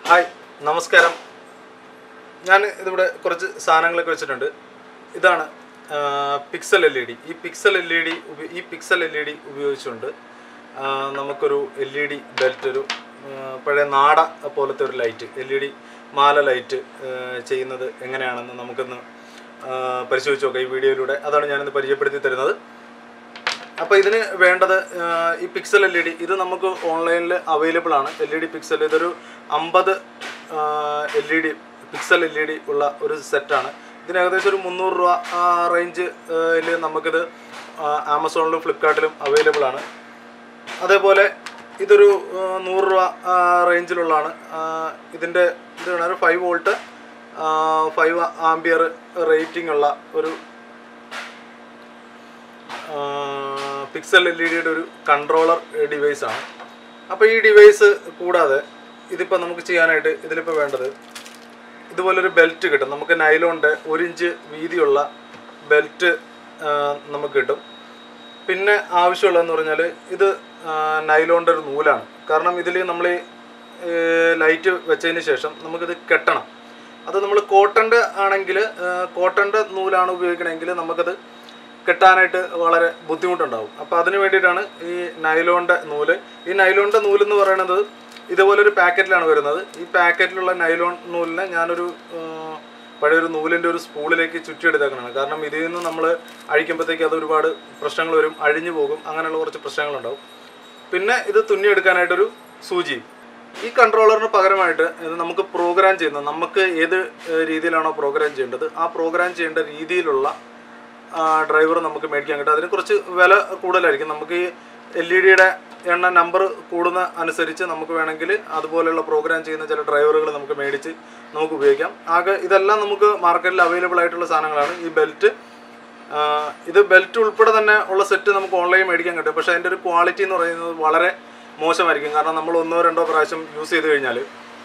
Hi നമസ്കാരം ഞാൻ ഇതിവിടെ കുറച്ച് സാധനങ്ങളൊക്കെ വെച്ചിട്ടുണ്ട് ഇതാണ് പിക്സൽ എൽ ഇ ഡി ഈ പിക്സൽ എൽ ഇ ഡി ഈ പിക്സൽ എൽ ഇ ഡി ഉപയോഗിച്ചുകൊണ്ട് ആ, നമുക്കൊരു എൽ ഇ ഡി ബെൽറ്റ് ഒരു ആ, പഴയ നാട പോലത്തെ ഒരു ലൈറ്റ് എൽ ഇ ഡി മാല ലൈറ്റ് ആ, ചെയ്യുന്നത് എങ്ങനെയാണെന്ന് നമുക്കൊന്ന് ആ, പരിശോധിച്ച് നോക്കാം ഈ വീഡിയോയിലൂടെ അതാണ് ഞാനിന്ന് പരിചയപ്പെടുത്തി തരുന്നത് അപ്പോൾ ഇതിന് വേണ്ടത് ആ, ഈ പിക്സൽ എൽ ഇ ഡി ഇത് നമുക്ക് ഓൺലൈനിൽ അവൈലബിൾ ആണ് എൽ ഇ ഡി പിക്സൽ ഇതൊരു അമ്പത് L E D pixel L E D ഉള്ള ഒരു സെറ്റാണ് ഇതിന് ഏകദേശം ഒരു മുന്നൂറ് രൂപ റേഞ്ച് നമുക്കിത് ആ, ആമസോണിലും ഫ്ലിപ്കാർട്ടിലും അവൈലബിൾ ആണ് അതേപോലെ ഇതൊരു ആ, നൂറ് രൂപ ആ, റേഞ്ചിലുള്ളതാണ് ആ, ഇതിൻ്റെ ഇത് വേണം ഒരു five volt five ampere rating ഉള്ള ഒരു പിക്സൽ എൽ ഇ ഡിയുടെ ഒരു കൺട്രോളർ ഡിവൈസ് ആണ് അപ്പോൾ ഈ ഡിവൈസ് കൂടാതെ ഇതിപ്പോൾ നമുക്ക് ചെയ്യാനായിട്ട് ഇതിലിപ്പോൾ വേണ്ടത് ഇതുപോലൊരു ബെൽറ്റ് കിട്ടും നമുക്ക് നൈലോണിൻ്റെ ഒരു ഇഞ്ച് വീതിയുള്ള ബെൽറ്റ് നമുക്ക് കിട്ടും പിന്നെ ആവശ്യമുള്ളതെന്ന് പറഞ്ഞാൽ ഇത് നൈലോണിൻ്റെ ഒരു നൂലാണ് കാരണം ഇതിൽ നമ്മൾ ലൈറ്റ് വെച്ചതിന് ശേഷം നമുക്കിത് കെട്ടണം അത് നമ്മൾ കോട്ടൻ്റെ ആണെങ്കിൽ കോട്ടൻ്റെ നൂലാണ് ഉപയോഗിക്കണമെങ്കിൽ നമുക്കത് കെട്ടാനായിട്ട് വളരെ ബുദ്ധിമുട്ടുണ്ടാവും അപ്പോൾ അതിന് വേണ്ടിയിട്ടാണ് ഈ നൈലോണിൻ്റെ നൂല് ഈ നൈലോണിൻ്റെ നൂല് എന്ന് പറയുന്നത് ഇതുപോലൊരു പാക്കറ്റിലാണ് വരുന്നത് ഈ പാക്കറ്റിലുള്ള നൈലോൺ നൂലിനെ ഞാനൊരു ആ, പഴയൊരു നൂലിൻ്റെ ഒരു സ്പൂളിലേക്ക് ചുറ്റിയെടുത്തേക്കണം കാരണം ഇതിൽ നിന്ന് നമ്മൾ അഴിക്കുമ്പോഴത്തേക്ക് അത് ഒരുപാട് പ്രശ്നങ്ങൾ വരും അഴിഞ്ഞു പോകും അങ്ങനെയുള്ള കുറച്ച് പ്രശ്നങ്ങളുണ്ടാവും പിന്നെ ഇത് തുന്നിയെടുക്കാനായിട്ടൊരു സൂചി ഈ കൺട്രോളറിന് പകരമായിട്ട് ഇത് നമുക്ക് പ്രോഗ്രാം ചെയ്യുന്ന നമുക്ക് ഏത് ഏഹ്, രീതിയിലാണോ പ്രോഗ്രാം ചെയ്യേണ്ടത് ആ പ്രോഗ്രാം ചെയ്യേണ്ട രീതിയിലുള്ള ഡ്രൈവർ നമുക്ക് മേടിക്കാൻ കിട്ടും അതിന് കുറച്ച് വില കൂടുതലായിരിക്കും നമുക്ക് ഈ എൽ ഇ ഡിയുടെ എണ്ണ നമ്പർ കൂടുന്ന അനുസരിച്ച് നമുക്ക് വേണമെങ്കിൽ അതുപോലെയുള്ള പ്രോഗ്രാം ചെയ്യുന്ന ചില ഡ്രൈവറുകൾ നമുക്ക് മേടിച്ച് നമുക്ക് ഉപയോഗിക്കാം ആകെ ഇതെല്ലാം നമുക്ക് മാർക്കറ്റിൽ അവൈലബിൾ ആയിട്ടുള്ള സാധനങ്ങളാണ് ഈ ബെൽറ്റ് ഇത് ബെൽറ്റ് ഉൾപ്പെടെ തന്നെ ഉള്ള സെറ്റ് നമുക്ക് ഓൺലൈൻ മേടിക്കാൻ കിട്ടും പക്ഷേ അതിൻ്റെ ഒരു ക്വാളിറ്റി എന്ന് പറയുന്നത് വളരെ മോശമായിരിക്കും കാരണം നമ്മൾ ഒന്നോ രണ്ടോ പ്രാവശ്യം യൂസ് ചെയ്ത് കഴിഞ്ഞാൽ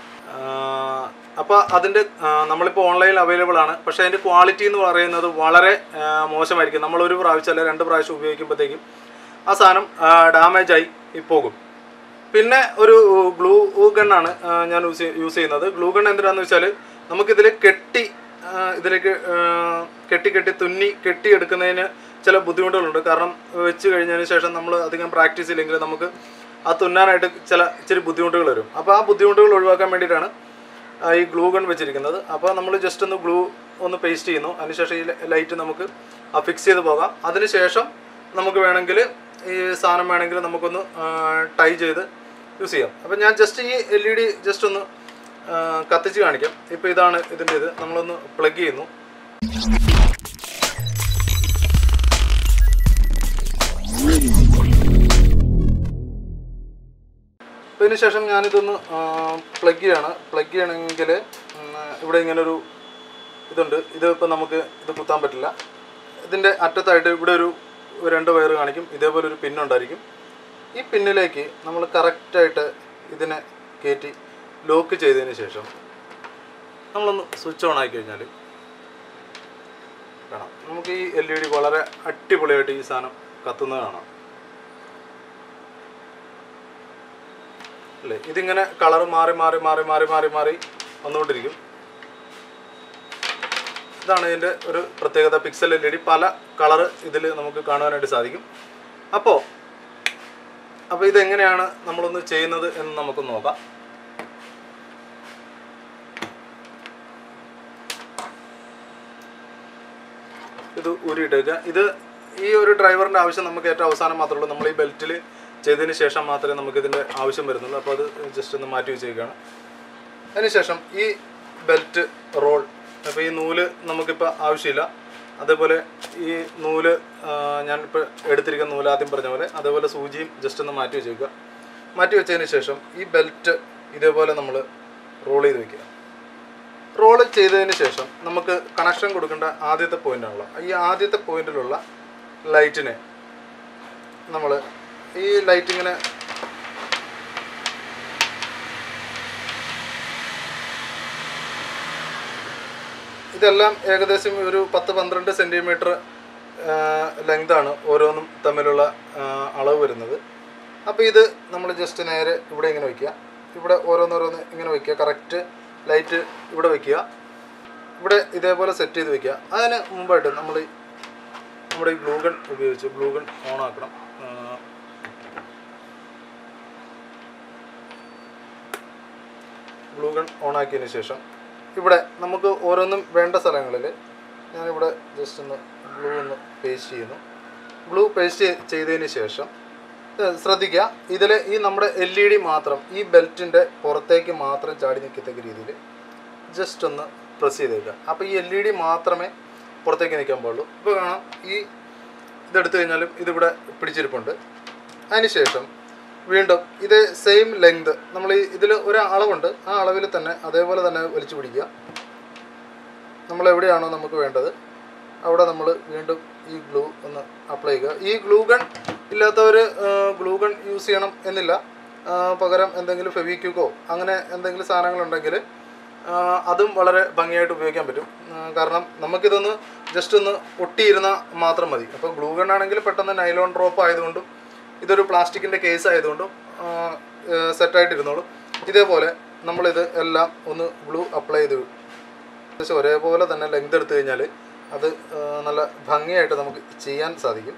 അപ്പോൾ അതിൻ്റെ നമ്മളിപ്പോൾ ഓൺലൈനിൽ അവൈലബിൾ ആണ് പക്ഷേ അതിൻ്റെ ക്വാളിറ്റി എന്ന് പറയുന്നത് വളരെ ആ, മോശമായിരിക്കും നമ്മൾ ഒരു പ്രാവശ്യം അല്ല രണ്ട് പ്രാവശ്യം ഉപയോഗിക്കുമ്പോഴത്തേക്കും ആ സാധനം ഡാമേജ് ആയി പോകും പിന്നെ ഒരു ഗ്ലൂ ഗണ്ണാണ് ഞാൻ യൂസ് യൂസ് ചെയ്യുന്നത് ഗ്ലൂ ഗൺ എന്തിനാന്ന് വെച്ചാൽ നമുക്കിതിൽ കെട്ടി ആ, ഇതിലേക്ക് ആ, കെട്ടി കെട്ടി തുന്നി കെട്ടി എടുക്കുന്നതിന് ചില ബുദ്ധിമുട്ടുകളുണ്ട് കാരണം വെച്ച് കഴിഞ്ഞതിന് ശേഷം നമ്മൾ അധികം പ്രാക്ടീസ് ഇല്ലെങ്കിൽ നമുക്ക് ആ തുന്നാനായിട്ട് ചില ഇച്ചിരി ബുദ്ധിമുട്ടുകൾ വരും അപ്പോൾ ആ ബുദ്ധിമുട്ടുകൾ ഒഴിവാക്കാൻ വേണ്ടിയിട്ടാണ് ആ, ഈ ഗ്ലൂ ഗൺ വെച്ചിരിക്കുന്നത് അപ്പോൾ നമ്മൾ ജസ്റ്റ് ഒന്ന് ഗ്ലൂ ഒന്ന് പേസ്റ്റ് ചെയ്യുന്നു അതിനുശേഷം ഈ ലൈറ്റ് നമുക്ക് ആ ഫിക്സ് ചെയ്ത് പോകാം അതിനുശേഷം നമുക്ക് വേണമെങ്കിൽ ഈ സാധനം വേണമെങ്കിൽ നമുക്കൊന്ന് ടൈ ചെയ്ത് യൂസ് ചെയ്യാം അപ്പോൾ ഞാൻ ജസ്റ്റ് ഈ എൽ ഇ ഡി ജസ്റ്റ് ഒന്ന് ആ, കത്തിച്ച് കാണിക്കാം ഇപ്പോൾ ഇതാണ് ഇതിൻ്റെ ഇത് നമ്മളൊന്ന് പ്ലഗ് ചെയ്യുന്നു അപ്പോൾ ഇതിന് ശേഷം ഞാനിതൊന്ന് പ്ലഗ് ചെയ്യാണ് പ്ലഗ് ചെയ്യണമെങ്കിൽ ഇവിടെ ഇങ്ങനൊരു ഇതുണ്ട് ഇത് ഇപ്പം നമുക്ക് ഇത് കുത്താൻ പറ്റില്ല ഇതിൻ്റെ അറ്റത്തായിട്ട് ഇവിടെ ഒരു രണ്ട് വയർ കാണിക്കും ഇതേപോലെ ഒരു പിന്നുണ്ടായിരിക്കും ഈ പിന്നിലേക്ക് നമ്മൾ കറക്റ്റായിട്ട് ഇതിനെ കയറ്റി ലോക്ക് ചെയ്തതിന് ശേഷം നമ്മളൊന്ന് സ്വിച്ച് ഓൺ ആക്കി കഴിഞ്ഞാൽ കാണാം നമുക്ക് ഈ എൽ ഇ ഡി വളരെ അടിപൊളിയായിട്ട് ഈ സാധനം കത്തുന്നത് കാണാം അല്ലേ ഇതിങ്ങനെ കളർ മാറി മാറി മാറി മാറി മാറി മാറി വന്നുകൊണ്ടിരിക്കും ഇതാണ് ഇതിൻ്റെ ഒരു പ്രത്യേകത പിക്സൽ എൽ ഇ ഡി പല കളർ ഇതിൽ നമുക്ക് കാണുവാനായിട്ട് സാധിക്കും അപ്പോൾ അപ്പോൾ ഇതെങ്ങനെയാണ് നമ്മളൊന്ന് ചെയ്യുന്നത് എന്ന് നമുക്ക് നോക്കാം ഇത് ഊരിയിട്ടേക്കുക ഇത് ഈ ഒരു ഡ്രൈവറിൻ്റെ ആവശ്യം നമുക്ക് ഏറ്റവും അവസാനം മാത്രമേ ഉള്ളൂ നമ്മൾ ഈ ബെൽറ്റിൽ ചെയ്തതിന് ശേഷം മാത്രമേ നമുക്ക് ഇതിൻ്റെ ആവശ്യം വരുന്നുള്ളൂ അപ്പോൾ അത് ജസ്റ്റ് ഒന്ന് മാറ്റി വെച്ചേക്കാണ് അതിനുശേഷം ഈ ബെൽറ്റ് റോൾ അപ്പോൾ ഈ നൂല് നമുക്കിപ്പോൾ ആവശ്യമില്ല അതേപോലെ ഈ നൂല് ആ, ഞാനിപ്പോൾ എടുത്തിരിക്കുന്ന നൂല് ആദ്യം പറഞ്ഞ പോലെ അതേപോലെ സൂചിയും ജസ്റ്റ് ഒന്ന് മാറ്റി വെച്ചേക്കുക മാറ്റി വെച്ചതിന് ശേഷം ഈ ബെൽറ്റ് ഇതേപോലെ നമ്മൾ റോൾ ചെയ്ത് വെക്കുക റോൾ ചെയ്തതിന് ശേഷം നമുക്ക് കണക്ഷൻ കൊടുക്കേണ്ട ആദ്യത്തെ പോയിൻ്റാണല്ലോ ഈ ആദ്യത്തെ പോയിന്റിലുള്ള ലൈറ്റിനെ നമ്മൾ ഈ ലൈറ്റ് ഇങ്ങനെ ഇതെല്ലാം ഏകദേശം ഒരു പത്ത് പന്ത്രണ്ട് സെൻറ്റിമീറ്റർ ലെങ്താണ് ഓരോന്നും തമ്മിലുള്ള ആ, അളവ് വരുന്നത് അപ്പോൾ ഇത് നമ്മൾ ജസ്റ്റ് നേരെ ഇവിടെ ഇങ്ങനെ വയ്ക്കുക ഇവിടെ ഓരോന്നോരോന്ന് ഇങ്ങനെ വയ്ക്കുക കറക്റ്റ് ലൈറ്റ് ഇവിടെ വയ്ക്കുക ഇവിടെ ഇതേപോലെ സെറ്റ് ചെയ്ത് വെക്കുക അതിന് മുമ്പായിട്ട് നമ്മൾ ഈ നമ്മുടെ ഈ ഗ്ലൂഗൺ ഉപയോഗിച്ച് ഗ്ലൂഗൺ ഓൺ ആക്കണം ആ, ഗ്ലൂഗൺ ഓൺ ആക്കിയതിന് ശേഷം ഇവിടെ നമുക്ക് ഓരോന്നും വേണ്ട സ്ഥലങ്ങളിൽ ഞാനിവിടെ ജസ്റ്റ് ഒന്ന് ഗ്ലൂ ഒന്ന് പേസ്റ്റ് ചെയ്യുന്നു ഗ്ലൂ പേസ്റ്റ് ചെയ്തതിന് ശേഷം ഇത് ശ്രദ്ധിക്കുക ഇതിൽ ഈ നമ്മുടെ എൽ ഇ ഡി മാത്രം ഈ ബെൽറ്റിൻ്റെ പുറത്തേക്ക് മാത്രം ചാടി നിൽക്കത്തക്ക രീതിയിൽ ജസ്റ്റ് ഒന്ന് പ്രസ് ചെയ്തേക്കുക അപ്പോൾ ഈ എൽ ഇ ഡി മാത്രമേ പുറത്തേക്ക് നിൽക്കാൻ പാടുള്ളൂ ഇപ്പോൾ കാണാം ഈ ഇതെടുത്തു കഴിഞ്ഞാലും ഇതിവിടെ പിടിച്ചിരിപ്പുണ്ട് അതിനുശേഷം വീണ്ടും ഇത് സെയിം ലെങ്ത് നമ്മൾ ഈ ഇതിൽ ഒരു അളവുണ്ട് ആ അളവിൽ തന്നെ അതേപോലെ തന്നെ വലിച്ചു പിടിക്കുക നമ്മൾ എവിടെയാണോ നമുക്ക് വേണ്ടത് അവിടെ നമ്മൾ വീണ്ടും ഈ ഗ്ലൂ ഒന്ന് അപ്ലൈ ചെയ്യുക ഈ ഗ്ലൂ ഗൺ ഇല്ലാത്തവർ ഗ്ലൂ ഗൺ യൂസ് ചെയ്യണം എന്നില്ല ആ, പകരം എന്തെങ്കിലും ഫെവിക്യൂക്കോ അങ്ങനെ എന്തെങ്കിലും സാധനങ്ങളുണ്ടെങ്കിൽ ആ, അതും വളരെ ഭംഗിയായിട്ട് ഉപയോഗിക്കാൻ പറ്റും ആ, കാരണം നമുക്കിതൊന്ന് ജസ്റ്റ് ഒന്ന് ഒട്ടിയിരുന്നാൽ മാത്രം മതി അപ്പോൾ ഗ്ലൂ ഗൺ ആണെങ്കിൽ പെട്ടെന്ന് നൈലോൺ ഡ്രോപ്പ് ആയതുകൊണ്ടും ഇതൊരു പ്ലാസ്റ്റിക്കിൻ്റെ കേസ് ആയതുകൊണ്ടും സെറ്റായിട്ടിരുന്നോളും ഇതേപോലെ നമ്മളിത് എല്ലാം ഒന്ന് ഗ്ലൂ അപ്ലൈ ചെയ്ത് ഏകദേശം ഒരേപോലെ തന്നെ ലെങ്ത് എടുത്തു കഴിഞ്ഞാൽ അത് ആ, നല്ല ഭംഗിയായിട്ട് നമുക്ക് ചെയ്യാൻ സാധിക്കും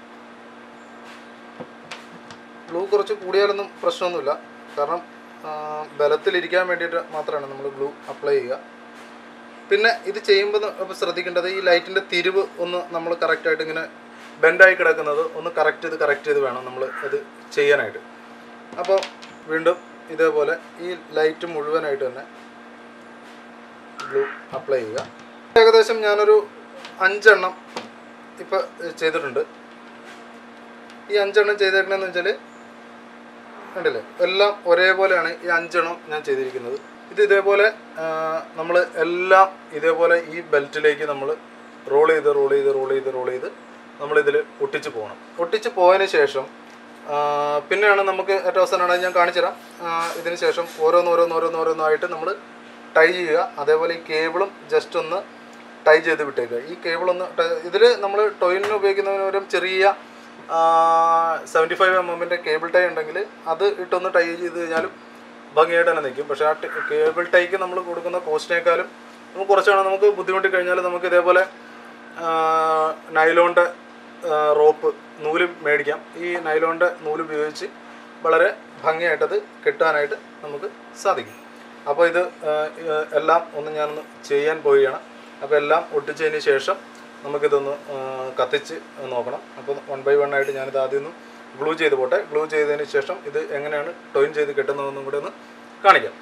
ഗ്ലൂ കുറച്ച് കൂടിയാലൊന്നും പ്രശ്നമൊന്നുമില്ല കാരണം ആ, ബലത്തിലിരിക്കാൻ വേണ്ടിയിട്ട് മാത്രമാണ് നമ്മൾ ഗ്ലൂ അപ്ലൈ ചെയ്യുക പിന്നെ ഇത് ചെയ്യുമ്പോൾ അപ്പോൾ ശ്രദ്ധിക്കേണ്ടത് ഈ ലൈറ്റിൻ്റെ തിരിവ് ഒന്ന് നമ്മൾ കറക്റ്റായിട്ട് ഇങ്ങനെ ബെൻഡായി കിടക്കുന്നത് ഒന്ന് കറക്റ്റ് ചെയ്ത് കറക്റ്റ് ചെയ്ത് വേണം നമ്മൾ അത് ചെയ്യാനായിട്ട് അപ്പോൾ വീണ്ടും ഇതേപോലെ ഈ ലൈറ്റ് മുഴുവനായിട്ട് തന്നെ ഗ്ലൂ അപ്ലൈ ചെയ്യുക ഏകദേശം ഞാനൊരു അഞ്ചെണ്ണം ഇപ്പോൾ ചെയ്തിട്ടുണ്ട് ഈ അഞ്ചെണ്ണം ചെയ്തേക്കണെന്ന് വെച്ചാൽ കണ്ടില്ലേ എല്ലാം ഒരേപോലെയാണ് ഈ അഞ്ചെണ്ണം ഞാൻ ചെയ്തിരിക്കുന്നത് ഇത് ഇതേപോലെ നമ്മൾ എല്ലാം ഇതേപോലെ ഈ ബെൽറ്റിലേക്ക് നമ്മൾ റോൾ ചെയ്ത് റോൾ ചെയ്ത് റോൾ ചെയ്ത് റോൾ ചെയ്ത് നമ്മളിതിൽ ഒട്ടിച്ച് പോകണം ഒട്ടിച്ച് പോയതിന് ശേഷം ആ, പിന്നെയാണ് നമുക്ക് ഏറ്റവും അവസാനമാണ് ഞാൻ കാണിച്ചുതരാം ആ, ഇതിന് ശേഷം ഓരോന്നോരോന്നോരോന്നോരോന്നായിട്ട് നമ്മൾ ടൈ ചെയ്യുക അതേപോലെ ഈ കേബിളും ജസ്റ്റ് ഒന്ന് ടൈ ചെയ്ത് വിട്ടേക്കുക ഈ കേബിൾ ഒന്ന് ഇതിൽ നമ്മൾ ടൊയിലിന് ഉപയോഗിക്കുന്നതിന് പകരം ചെറിയ സെവൻറ്റി ഫൈവ് എം എമ്മിൻ്റെ കേബിൾ ടൈ ഉണ്ടെങ്കിൽ അത് ഇട്ടൊന്ന് ടൈ ചെയ്ത് കഴിഞ്ഞാലും ഭംഗിയായിട്ട് തന്നെ നിൽക്കും പക്ഷേ ആ ടെ- കേബിൾ ടൈക്ക് നമ്മൾ കൊടുക്കുന്ന കോസ്റ്റിനേക്കാളും നമുക്ക് കുറച്ചാണ് നമുക്ക് ബുദ്ധിമുട്ടി കഴിഞ്ഞാൽ നമുക്ക് ഇതേപോലെ നൈലോണിൻ്റെ റോപ്പ് നൂല് മേടിക്കാം ഈ നൈലോണിൻ്റെ നൂല് ഉപയോഗിച്ച് വളരെ ഭംഗിയായിട്ടത് കെട്ടാനായിട്ട് നമുക്ക് സാധിക്കും അപ്പോൾ ഇത് ആ, ആ, എല്ലാം ഒന്ന് ഞാനൊന്ന് ചെയ്യാൻ പോവുകയാണ് അപ്പോൾ എല്ലാം ഒട്ടിച്ചതിന് ശേഷം നമുക്കിതൊന്ന് ആ, കത്തിച്ച് നോക്കണം അപ്പോൾ വൺ ബൈ വൺ ആയിട്ട് ഞാനിത് ആദ്യം ഒന്ന് ഗ്ലൂ ചെയ്ത് പോട്ടെ ഗ്ലൂ ചെയ്തതിന് ശേഷം ഇത് എങ്ങനെയാണ് ടോയിൻ ചെയ്ത് കെട്ടുന്നതെന്നും കൂടെ ഒന്ന് കാണിക്കാം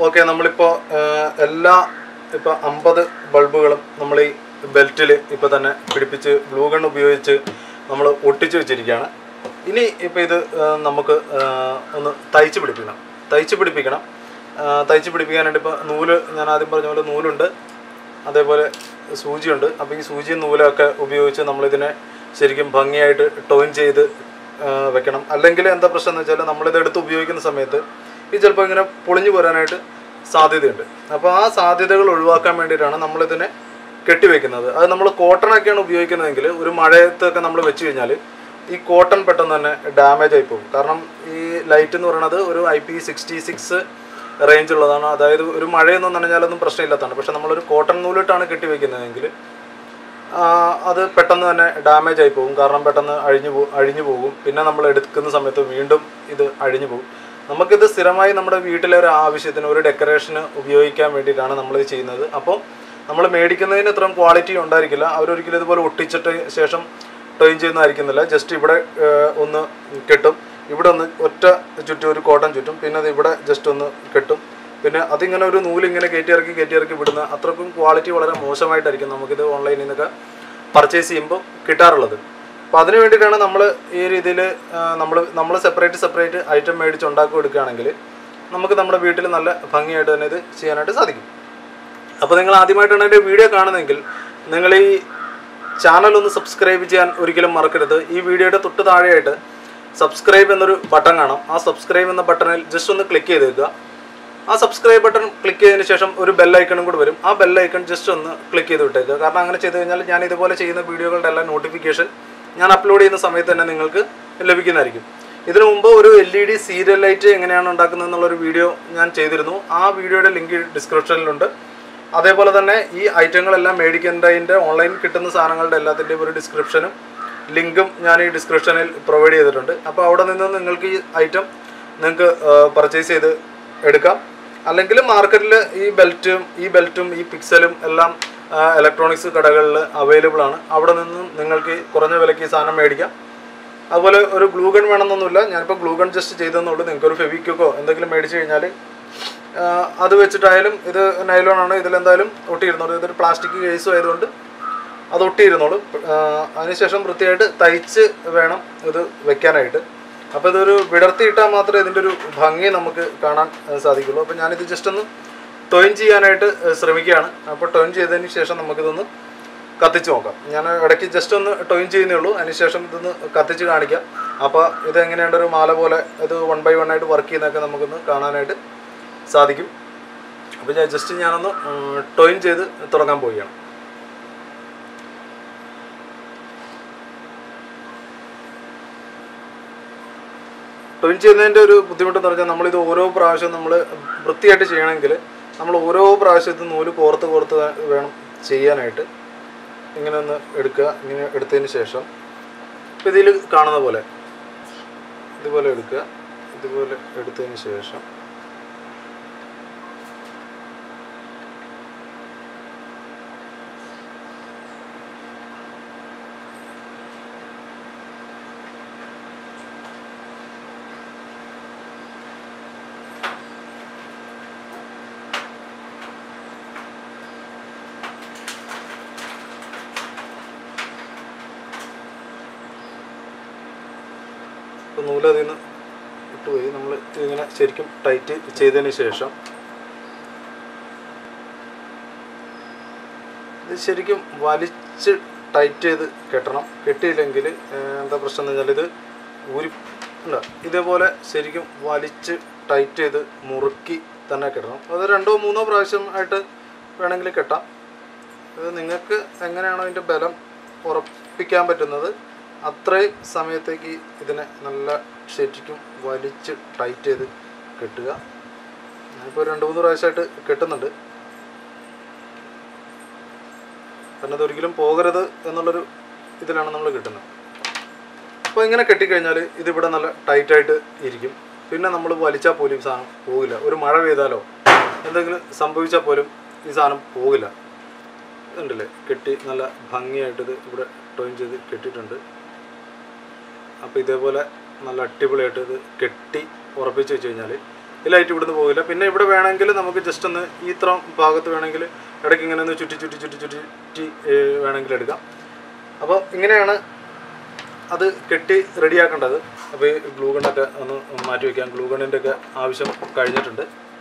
ഓക്കെ നമ്മളിപ്പോൾ എല്ലാ ഇപ്പോൾ അമ്പത് ബൾബുകളും നമ്മൾ ഈ ബെൽറ്റിൽ ഇപ്പോൾ തന്നെ പിടിപ്പിച്ച് ഗ്ലൂ ഗൺ ഉപയോഗിച്ച് നമ്മൾ ഒട്ടിച്ച് വെച്ചിരിക്കുകയാണ് ഇനി ഇപ്പോൾ ഇത് ആ, നമുക്ക് ആ, ഒന്ന് തയ്ച്ച് പിടിപ്പിക്കണം തയ്ച്ച് പിടിപ്പിക്കണം ആ, തയ്ച്ച് പിടിപ്പിക്കാനായിട്ട് ഇപ്പോൾ നൂല് ഞാൻ ആദ്യം പറഞ്ഞ പോലെ നൂലുണ്ട് അതേപോലെ സൂചിയുണ്ട് അപ്പോൾ ഈ സൂചിയും നൂലൊക്കെ ഉപയോഗിച്ച് നമ്മളിതിനെ ശരിക്കും ഭംഗിയായിട്ട് ടോയിൻ ചെയ്ത് ആ, വെക്കണം അല്ലെങ്കിൽ എന്താ പ്രശ്നം എന്ന് വെച്ചാൽ നമ്മളിത് എടുത്ത് ഉപയോഗിക്കുന്ന സമയത്ത് ഈ ചിലപ്പോൾ ഇങ്ങനെ പൊളിഞ്ഞു പോരാനായിട്ട് സാധ്യതയുണ്ട് അപ്പോൾ ആ സാധ്യതകൾ ഒഴിവാക്കാൻ വേണ്ടിയിട്ടാണ് നമ്മളിതിനെ കെട്ടിവെക്കുന്നത് അത് നമ്മൾ കോട്ടണൊക്കെയാണ് ഉപയോഗിക്കുന്നതെങ്കിൽ ഒരു മഴയത്തൊക്കെ നമ്മൾ വെച്ച് കഴിഞ്ഞാൽ ഈ കോട്ടൺ പെട്ടെന്ന് തന്നെ ഡാമേജ് ആയി പോകും കാരണം ഈ ലൈറ്റ് എന്ന് പറയുന്നത് ഒരു I P sixty six range ഉള്ളതാണ് അതായത് ഒരു മഴയൊന്നും നനഞ്ഞാലൊന്നും പ്രശ്നമില്ലാത്തതാണ് പക്ഷെ നമ്മളൊരു കോട്ടൺ നൂലിട്ടാണ് കെട്ടിവെക്കുന്നതെങ്കിൽ ആ, അത് പെട്ടെന്ന് തന്നെ ഡാമേജ് ആയി പോകും കാരണം പെട്ടെന്ന് അഴിഞ്ഞു പോകും അഴിഞ്ഞു പോകും പിന്നെ നമ്മൾ എടുക്കുന്ന സമയത്ത് വീണ്ടും ഇത് അഴിഞ്ഞു പോകും നമുക്കിത് സ്ഥിരമായി നമ്മുടെ വീട്ടിലെ ഒരു ആവശ്യത്തിന് ഒരു ഡെക്കറേഷന് ഉപയോഗിക്കാൻ വേണ്ടിയിട്ടാണ് നമ്മളിത് ചെയ്യുന്നത് അപ്പോൾ നമ്മൾ മേടിക്കുന്നതിന് ഇത്രയും ക്വാളിറ്റി ഉണ്ടായിരിക്കില്ല അവരൊരിക്കലും ഇതുപോലെ ഒട്ടിച്ചിട്ട് ശേഷം ടോയിൻ ചെയ്യുന്നതായിരിക്കുന്നില്ല ജസ്റ്റ് ഇവിടെ ഏഹ്, ഒന്ന് കെട്ടും ഇവിടെ ഒന്ന് ഒറ്റ ചുറ്റും ഒരു കോട്ടൺ ചുറ്റും പിന്നെ അത് ഇവിടെ ജസ്റ്റ് ഒന്ന് കെട്ടും പിന്നെ അതിങ്ങനെ ഒരു നൂലിങ്ങനെ കയറ്റി ഇറക്കി കയറ്റി ഇറക്കി വിടുന്ന അത്രക്കും ക്വാളിറ്റി വളരെ മോശമായിട്ടായിരിക്കും നമുക്കിത് ഓൺലൈനിൽ നിന്നൊക്കെ പർച്ചേസ് ചെയ്യുമ്പോൾ കിട്ടാറുള്ളത് അപ്പോൾ അതിന് വേണ്ടിയിട്ടാണ് നമ്മൾ ഈ രീതിയിൽ നമ്മൾ നമ്മൾ സെപ്പറേറ്റ് സെപ്പറേറ്റ് ഐറ്റം മേടിച്ച് ഉണ്ടാക്കി എടുക്കുകയാണെങ്കിൽ നമുക്ക് നമ്മുടെ വീട്ടിൽ നല്ല ഭംഗിയായിട്ട് തന്നെ ഇത് ചെയ്യാനായിട്ട് സാധിക്കും അപ്പോൾ നിങ്ങൾ ആദ്യമായിട്ടാണ് എൻ്റെ വീഡിയോ കാണുന്നതെങ്കിൽ നിങ്ങൾ ഈ ചാനൽ ഒന്ന് സബ്സ്ക്രൈബ് ചെയ്യാൻ ഒരിക്കലും മറക്കരുത് ഈ വീഡിയോയുടെ തൊട്ട് താഴെയായിട്ട് സബ്സ്ക്രൈബ് എന്നൊരു ബട്ടൺ കാണാം ആ സബ്സ്ക്രൈബ് എന്ന ബട്ടണിൽ ജസ്റ്റ് ഒന്ന് ക്ലിക്ക് ചെയ്തേക്കുക ആ സബ്സ്ക്രൈബ് ബട്ടൺ ക്ലിക്ക് ചെയ്തതിന് ശേഷം ഒരു ബെൽ ഐക്കണും കൂടി വരും ആ ബെൽ ഐക്കൺ ജസ്റ്റ് ഒന്ന് ക്ലിക്ക് ചെയ്ത് വിട്ടേക്കുക കാരണം അങ്ങനെ ചെയ്ത് കഴിഞ്ഞാൽ ഞാൻ ഇതുപോലെ ചെയ്യുന്ന വീഡിയോകളുടെ എല്ലാം നോട്ടിഫിക്കേഷൻ ഞാൻ അപ്ലോഡ് ചെയ്യുന്ന സമയത്ത് തന്നെ നിങ്ങൾക്ക് ലഭിക്കുന്നതായിരിക്കും ഇതിനു മുമ്പ് ഒരു L E D serial light എങ്ങനെയാണ് ഉണ്ടാക്കുന്നത് എന്നുള്ളൊരു വീഡിയോ ഞാൻ ചെയ്തിരുന്നു ആ വീഡിയോയുടെ ലിങ്ക് ഡിസ്ക്രിപ്ഷനിലുണ്ട് അതേപോലെ തന്നെ ഈ ഐറ്റങ്ങളെല്ലാം മേടിക്കേണ്ടതിൻ്റെ ഓൺലൈൻ കിട്ടുന്ന സാധനങ്ങളുടെ എല്ലാത്തിൻ്റെയും ഒരു ഡിസ്ക്രിപ്ഷനും ലിങ്കും ഞാൻ ഈ ഡിസ്ക്രിപ്ഷനിൽ പ്രൊവൈഡ് ചെയ്തിട്ടുണ്ട് അപ്പോൾ അവിടെ നിന്ന് നിങ്ങൾക്ക് ഈ ഐറ്റം നിങ്ങൾക്ക് പർച്ചേസ് ചെയ്ത് എടുക്കാം അല്ലെങ്കിൽ മാർക്കറ്റിൽ ഈ ബെൽറ്റും ഈ ബെൽറ്റും ഈ പിക്സലും എല്ലാം ഇലക്ട്രോണിക്സ് കടകളിൽ അവൈലബിൾ ആണ് അവിടെ നിന്നും നിങ്ങൾക്ക് ഈ കുറഞ്ഞ വിലയ്ക്ക് ഈ സാധനം മേടിക്കാം അതുപോലെ ഒരു ഗ്ലൂ ഗൺ വേണമെന്നൊന്നുമില്ല ഞാനിപ്പോൾ ഗ്ലൂ ഗൺ ജസ്റ്റ് ചെയ്തെന്നുള്ളൂ നിങ്ങൾക്ക് ഒരു ഫെവിക്വിക്കോ എന്തെങ്കിലും മേടിച്ച് കഴിഞ്ഞാൽ അത് വെച്ചിട്ടായാലും ഇത് നൈലോൺ ആണ് ഇതിലെന്തായാലും ഒട്ടിയിരുന്നോളൂ ഇതൊരു പ്ലാസ്റ്റിക് കേസും ആയതുകൊണ്ട് അത് ഒട്ടിയിരുന്നോളൂ അതിനുശേഷം വൃത്തിയായിട്ട് തയ്ച്ച് വേണം ഇത് വെക്കാനായിട്ട് അപ്പോൾ ഇതൊരു വിടർത്തിയിട്ടാൽ മാത്രമേ ഇതിൻ്റെ ഒരു ഭംഗി നമുക്ക് കാണാൻ ഏഹ്, സാധിക്കുള്ളൂ അപ്പോൾ ഞാനിത് ജസ്റ്റ് ഒന്ന് ടൊയിൻ ചെയ്യാനായിട്ട് ഏഹ്, ശ്രമിക്കുകയാണ് അപ്പോൾ ടൊയിൻ ചെയ്തതിന് ശേഷം നമുക്കിതൊന്ന് കത്തിച്ച് നോക്കാം ഞാൻ ഇടയ്ക്ക് ജസ്റ്റ് ഒന്ന് ടൊയിൻ ചെയ്യുന്നേ ഉള്ളൂ അതിനുശേഷം ഇതൊന്ന് കത്തിച്ച് കാണിക്കാം അപ്പോൾ ഇത് എങ്ങനെയുണ്ട് ഒരു മാല പോലെ ഇത് വൺ ബൈ വൺ ആയിട്ട് വർക്ക് ചെയ്യുന്നതൊക്കെ നമുക്കൊന്ന് കാണാനായിട്ട് സാധിക്കും അപ്പോൾ ഞാൻ ജസ്റ്റ് ഞാനൊന്ന് ടൊയിൻ ചെയ്ത് തുടങ്ങാൻ പോവുകയാണ് ടൊയിൻ ചെയ്യുന്നതിൻ്റെ ഒരു ബുദ്ധിമുട്ടെന്ന് പറഞ്ഞാൽ നമ്മളിത് ഓരോ പ്രാവശ്യവും നമ്മൾ വൃത്തിയായിട്ട് ചെയ്യണമെങ്കിൽ നമ്മൾ ഓരോ പ്രാവശ്യത്തും നൂല് കോർത്ത് കോർത്ത് വേണം ചെയ്യാനായിട്ട് ഇങ്ങനെ ഒന്ന് എടുക്കുക ഇങ്ങനെ എടുത്തതിന് ശേഷം ഇപ്പം ഇതിൽ കാണുന്ന പോലെ ഇതുപോലെ എടുക്കുക ഇതുപോലെ എടുത്തതിന് ശേഷം ഇപ്പോൾ നൂല് അതിൽ നിന്ന് ഇട്ടുപോയി നമ്മൾ ഇതിങ്ങനെ ശരിക്കും ടൈറ്റ് ചെയ്തതിന് ശേഷം ഇത് ശരിക്കും വലിച്ച് ടൈറ്റ് ചെയ്ത് കെട്ടണം കെട്ടിയില്ലെങ്കിൽ ഏഹ്, എന്താ പ്രശ്നം എന്ന് വെച്ചാൽ ഇത് ഊരി അല്ല ഇതേപോലെ ശരിക്കും വലിച്ച് ടൈറ്റ് ചെയ്ത് മുറുക്കി തന്നെ കെട്ടണം അത് രണ്ടോ മൂന്നോ പ്രാവശ്യം ആയിട്ട് വേണമെങ്കിൽ കെട്ടാം ഇത് നിങ്ങൾക്ക് എങ്ങനെയാണോ അതിൻ്റെ ബലം ഉറപ്പിക്കാൻ പറ്റുന്നത് അത്രയും സമയത്തേക്ക് ഇതിനെ നല്ല ശരിക്കും വലിച്ച് ടൈറ്റ് ചെയ്ത് കെട്ടുക ഞാനിപ്പോൾ രണ്ട് മൂന്ന് പ്രാവശ്യമായിട്ട് കെട്ടുന്നുണ്ട് കാരണം ഇതൊരിക്കലും പോകരുത് എന്നുള്ളൊരു ഇതിലാണ് നമ്മൾ കിട്ടുന്നത് അപ്പോൾ ഇങ്ങനെ കെട്ടിക്കഴിഞ്ഞാൽ ഇതിവിടെ നല്ല ടൈറ്റായിട്ട് ഇരിക്കും പിന്നെ നമ്മൾ വലിച്ചാൽ പോലും ഈ സാധനം പോകില്ല ഒരു മഴ പെയ്താലോ എന്തെങ്കിലും സംഭവിച്ചാൽ പോലും ഈ സാധനം പോകില്ല ഉണ്ടല്ലേ കെട്ടി നല്ല ഭംഗിയായിട്ട് ഇത് ഇവിടെ ടോയിൻ ചെയ്ത് കെട്ടിയിട്ടുണ്ട് അപ്പോൾ ഇതേപോലെ നല്ല അടിപൊളിയായിട്ട് ഇത് കെട്ടി ഉറപ്പിച്ച് വെച്ച് കഴിഞ്ഞാൽ ഈ ലൈറ്റ് ഇവിടുന്ന് പോകില്ല പിന്നെ ഇവിടെ വേണമെങ്കിൽ നമുക്ക് ജസ്റ്റ് ഒന്ന് ഈ ഇത്ര ഭാഗത്ത് വേണമെങ്കിൽ ഇടയ്ക്ക് ഇങ്ങനെ ഒന്ന് ചുറ്റി ചുറ്റി ചുറ്റി ചുറ്റി ചുറ്റി ഏഹ്, വേണമെങ്കിൽ എടുക്കാം അപ്പോൾ ഇങ്ങനെയാണ് അത് കെട്ടി റെഡിയാക്കേണ്ടത് അപ്പോൾ ഈ ഗ്ലൂ ഗണ്ണൊക്കെ ഒന്ന് മാറ്റി വയ്ക്കാം ഗ്ലൂ ഗണ്ണിൻ്റെ ഒക്കെ ആവശ്യം കഴിഞ്ഞിട്ടുണ്ട്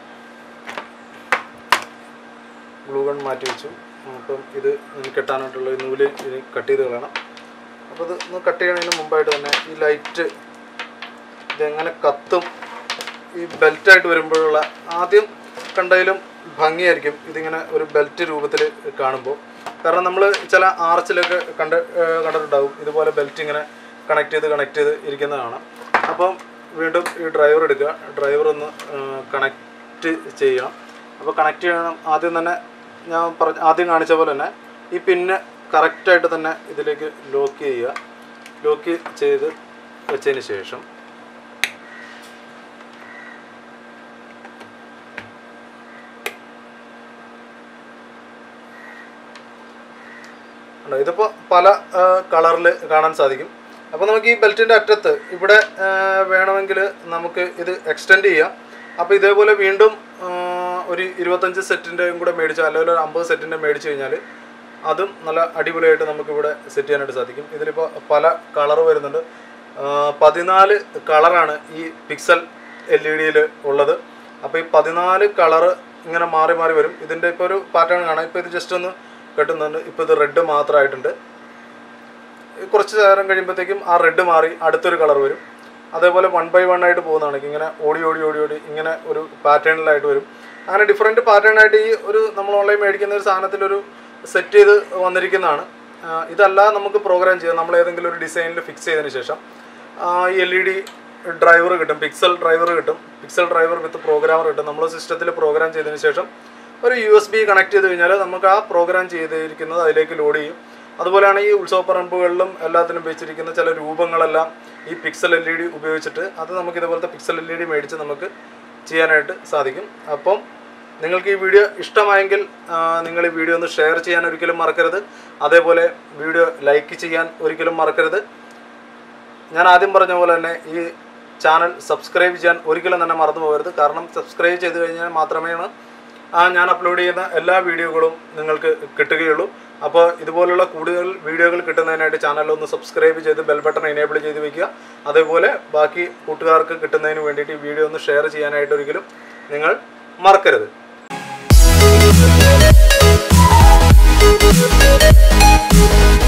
ഗ്ലൂ ഗൺ മാറ്റി വെച്ചു അപ്പം ഇത് ഇനി കെട്ടാനായിട്ടുള്ള ഈ നൂല് ഇനി കട്ട് ചെയ്ത് കളയണം അപ്പോൾ ഇത് ഒന്ന് കട്ട് ചെയ്യണതിന് മുമ്പായിട്ട് തന്നെ ഈ ലൈറ്റ് ഇതെങ്ങനെ കത്തും ഈ ബെൽറ്റായിട്ട് വരുമ്പോഴുള്ള ആദ്യം കണ്ടതിലും ഭംഗിയായിരിക്കും ഇതിങ്ങനെ ഒരു ബെൽറ്റ് രൂപത്തിൽ കാണുമ്പോൾ കാരണം നമ്മൾ ചില ആർച്ചിലൊക്കെ കണ്ട് ഏഹ് കണ്ടിട്ടുണ്ടാവും ഇതുപോലെ ബെൽറ്റ് ഇങ്ങനെ കണക്ട് ചെയ്ത് കണക്ട് ചെയ്ത് ഇരിക്കുന്നത് കാണാം അപ്പം വീണ്ടും ഈ ഡ്രൈവർ എടുക്കുക ഡ്രൈവർ ഒന്ന് കണക്റ്റ് ചെയ്യണം അപ്പോൾ കണക്ട് ചെയ്യണം ആദ്യം തന്നെ ഞാൻ പറഞ്ഞ ആദ്യം കാണിച്ച പോലെ തന്നെ ഈ പിന്ന് കറക്റ്റായിട്ട് തന്നെ ഇതിലേക്ക് ലോക്ക് ചെയ്യുക ലോക്ക് ചെയ്ത് വെച്ചതിന് ശേഷം ഉണ്ടോ ഇതിപ്പോൾ പല കളറിൽ കാണാൻ സാധിക്കും അപ്പോൾ നമുക്ക് ഈ ബെൽറ്റിൻ്റെ അറ്റത്ത് ഇവിടെ ആ, വേണമെങ്കിൽ നമുക്ക് ഇത് എക്സ്റ്റെൻഡ് ചെയ്യാം അപ്പോൾ ഇതേപോലെ വീണ്ടും ആ, ഒരു ഇരുപത്തഞ്ച് സെറ്റിൻ്റെയും കൂടെ മേടിച്ച് അല്ലെങ്കിൽ ഒരു അമ്പത് സെറ്റിൻ്റെ മേടിച്ച് കഴിഞ്ഞാൽ അതും നല്ല അടിപൊളിയായിട്ട് നമുക്കിവിടെ സെറ്റ് ചെയ്യാനായിട്ട് സാധിക്കും ഇതിലിപ്പോൾ പല കളർ വരുന്നുണ്ട് ആ, പതിനാല് കളറാണ് ഈ പിക്സൽ എൽ ഇ ഡിയിൽ ഉള്ളത് അപ്പോൾ ഈ പതിനാല് കളറ് ഇങ്ങനെ മാറി മാറി വരും ഇതിൻ്റെ ഇപ്പോൾ ഒരു പാറ്റേൺ കാണാം ഇപ്പോൾ ഇത് ജസ്റ്റ് ഒന്ന് കെട്ടുന്നുണ്ട് ഇപ്പോൾ ഇത് റെഡ് മാത്രമായിട്ടുണ്ട് കുറച്ച് നേരം കഴിയുമ്പോഴത്തേക്കും ആ റെഡ് മാറി അടുത്തൊരു കളർ വരും അതേപോലെ വൺ ബൈ വൺ ആയിട്ട് പോകുന്നതാണ് ഇങ്ങനെ ഓടി ഓടി ഓടി ഓടി ഇങ്ങനെ ഒരു പാറ്റേണിലായിട്ട് വരും അങ്ങനെ ഡിഫറെൻറ്റ് പാറ്റേൺ ആയിട്ട് ഈ ഒരു നമ്മൾ ഓൺലൈൻ മേടിക്കുന്ന ഒരു സാധനത്തിലൊരു സെറ്റ് ചെയ്ത് വന്നിരിക്കുന്നതാണ് ആ, ഇതല്ല നമുക്ക് പ്രോഗ്രാം ചെയ്യാം നമ്മൾ ഏതെങ്കിലും ഒരു ഡിസൈനിൽ ഫിക്സ് ചെയ്തതിന് ശേഷം ആ, ഈ എൽ ഇ ഡി ഡ്രൈവർ കിട്ടും പിക്സൽ ഡ്രൈവർ കിട്ടും പിക്സൽ ഡ്രൈവർ വിത്ത് പ്രോഗ്രാമർ കിട്ടും നമ്മൾ സിസ്റ്റത്തിൽ പ്രോഗ്രാം ചെയ്തതിന് ശേഷം ഒരു യു എസ് ബി കണക്ട് ചെയ്ത് കഴിഞ്ഞാൽ നമുക്ക് ആ പ്രോഗ്രാം ചെയ്തിരിക്കുന്നത് അതിലേക്ക് ലോഡ് ചെയ്യും അതുപോലെയാണ് ഈ ഉത്സവപ്പറമ്പുകളിലും എല്ലാത്തിനും വെച്ചിരിക്കുന്ന ചില രൂപങ്ങളെല്ലാം ഈ പിക്സൽ എൽ ഇ ഡി ഉപയോഗിച്ചിട്ട് അത് നമുക്ക് ഇതുപോലത്തെ പിക്സൽ എൽ ഇ ഡി മേടിച്ച് നമുക്ക് ചെയ്യാനായിട്ട് സാധിക്കും അപ്പം നിങ്ങൾക്ക് ഈ വീഡിയോ ഇഷ്ടമായെങ്കിൽ ആ, നിങ്ങൾ ഈ വീഡിയോ ഒന്ന് ഷെയർ ചെയ്യാൻ ഒരിക്കലും മറക്കരുത് അതേപോലെ വീഡിയോ ലൈക്ക് ചെയ്യാൻ ഒരിക്കലും മറക്കരുത് ഞാൻ ആദ്യം പറഞ്ഞ പോലെ തന്നെ ഈ ചാനൽ സബ്സ്ക്രൈബ് ചെയ്യാൻ ഒരിക്കലും തന്നെ മറന്നു പോകരുത് കാരണം സബ്സ്ക്രൈബ് ചെയ്ത് കഴിഞ്ഞാൽ മാത്രമേ ആ ഞാൻ അപ്ലോഡ് ചെയ്യുന്ന എല്ലാ വീഡിയോകളും നിങ്ങൾക്ക് കിട്ടുകയുള്ളൂ അപ്പോൾ ഇതുപോലുള്ള കൂടുതൽ വീഡിയോകൾ കിട്ടുന്നതിനായിട്ട് ചാനൽ ഒന്ന് സബ്സ്ക്രൈബ് ചെയ്ത് ബെൽ ബട്ടൺ എനേബിൾ ചെയ്ത് വെക്കുക അതേപോലെ ബാക്കി കൂട്ടുകാർക്ക് കിട്ടുന്നതിന് വേണ്ടിയിട്ട് ഈ വീഡിയോ ഒന്ന് ഷെയർ ചെയ്യാനായിട്ട് ഒരിക്കലും നിങ്ങൾ മറക്കരുത് Thank you.